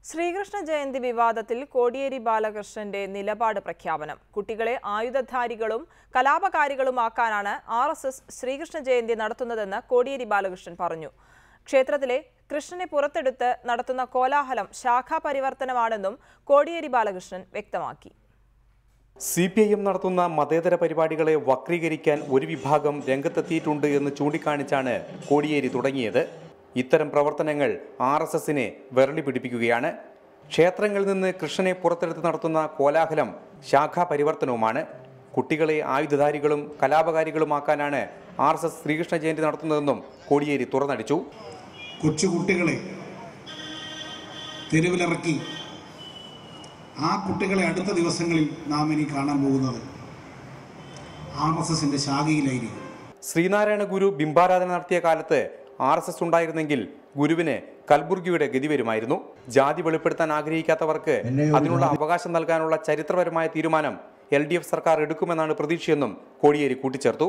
ശ്രീകൃഷ്ണ ജയന്തി വിവാദത്തിൽ കോടിയേരി ബാലകൃഷ്ണന്റെ നിലപാട് പ്രഖ്യാപനം കുട്ടികളെ ആയുധധാരികളും കലാപകാരികളുമാക്കാനാണ് R S S Sreekrishna Jayanti നടത്തുന്നതെന്ന് കോടിയേരി ബാലകൃഷ്ണൻ പറഞ്ഞു ക്ഷേത്രത്തിലെ കൃഷ്ണനെ പുറത്തെടുത്ത് നടത്തുന്ന കോലാഹലം ശാഖാ പരിവർത്തനമാണെന്നും കോടിയേരി ബാലകൃഷ്ണൻ വ്യക്തമാക്കി സി പി ഐ എം നടത്തുന്ന മതേതര പരിപാടികളെ വക്രീകരിക്കാൻ ഒരു വിഭാഗം രംഗത്തെത്തിയിട്ടുണ്ട് എന്ന് ചൂണ്ടിക്കാണിച്ചാണ് കോടിയേരി തുടങ്ങിയത് ഇത്തരം പ്രവർത്തനങ്ങൾ ആർ എസ് എസിനെ വിരളി പിടിപ്പിക്കുകയാണ് ക്ഷേത്രങ്ങളിൽ നിന്ന് കൃഷ്ണനെ പുറത്തെടുത്ത് നടത്തുന്ന കോലാഹലം ശാഖാ പരിവർത്തനവുമാണ് കുട്ടികളെ ആയുധധാരികളും കലാപകാരികളുമാക്കാനാണ് R S S Sreekrishna Jayanti നടത്തുന്നതെന്നും കോടിയേരി തുറന്നടിച്ചു കൊച്ചുകുട്ടികളെ തെരുവിലിറക്കി ആ കുട്ടികളെ അടുത്ത ദിവസങ്ങളിൽ നാം ഇനി കാണാൻ പോകുന്നത് ആർ എസ് എസിൻ്റെ ശാഖയിലായിരിക്കും ശ്രീനാരായണ ഗുരു ബിംബാരാധന നടത്തിയ കാലത്ത് ആർ എസ് എസ് ഉണ്ടായിരുന്നെങ്കിൽ ഗുരുവിന് കൽബുർഗിയുടെ ഗതി വരുമായിരുന്നു ജാതി വെളിപ്പെടുത്താൻ ആഗ്രഹിക്കാത്തവർക്ക് അതിനുള്ള അവകാശം നൽകാനുള്ള ചരിത്രപരമായ തീരുമാനം എൽ ഡി എഫ് സർക്കാർ എടുക്കുമെന്നാണ് പ്രതീക്ഷയെന്നും കോടിയേരി കൂട്ടിച്ചേർത്തു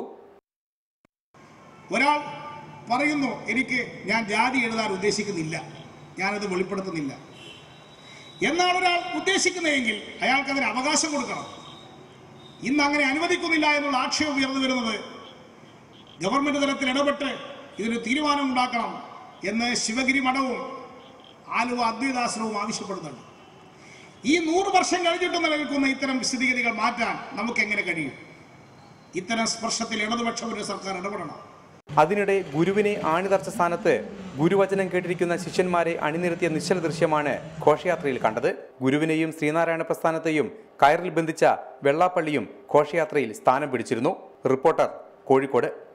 ഒരാൾ പറയുന്നു എനിക്ക് ഞാൻ ജാതി എഴുതാൻ ഉദ്ദേശിക്കുന്നില്ല ഞാനത് വെളിപ്പെടുത്തുന്നില്ല എന്നാണ് ഒരാൾ ഉദ്ദേശിക്കുന്നതെങ്കിൽ അയാൾക്ക് അതിന് അവകാശം കൊടുക്കണം ഇന്ന് അങ്ങനെ അനുവദിക്കുന്നില്ല എന്നുള്ള ആക്ഷേപം ഉയർന്നു വരുന്നത് ഗവൺമെന്റ് തലത്തിൽ ഇടപെട്ട് ഇതിന് തീരുമാനം ഉണ്ടാക്കണം എന്ന് ശിവഗിരി മഠവും ആലുവ അദ്വൈതാശ്രമവും ആവശ്യപ്പെടുന്നുണ്ട് ഈ നൂറ് വർഷം കഴിഞ്ഞിട്ട് നിലനിൽക്കുന്ന ഇത്തരം സ്ഥിതിഗതികൾ മാറ്റാൻ നമുക്ക് എങ്ങനെ കഴിയും ഇത്തരം സ്പർശത്തിൽ ഇടതുപക്ഷ ഒരു സർക്കാർ ഇടപെടണം അതിനിടെ ഗുരുവിനെ ആണിതർച്ച സ്ഥാനത്ത് ഗുരുവചനം കേട്ടിരിക്കുന്ന ശിഷ്യന്മാരെ അണിനിരത്തിയ നിശ്ചല ദൃശ്യമാണ് ഘോഷയാത്രയിൽ കണ്ടത് ഗുരുവിനെയും ശ്രീനാരായണ പ്രസ്ഥാനത്തെയും കയറിൽ ബന്ധിച്ച വെള്ളാപ്പള്ളിയും ഘോഷയാത്രയിൽ സ്ഥാനം പിടിച്ചിരുന്നു റിപ്പോർട്ടർ കോഴിക്കോട്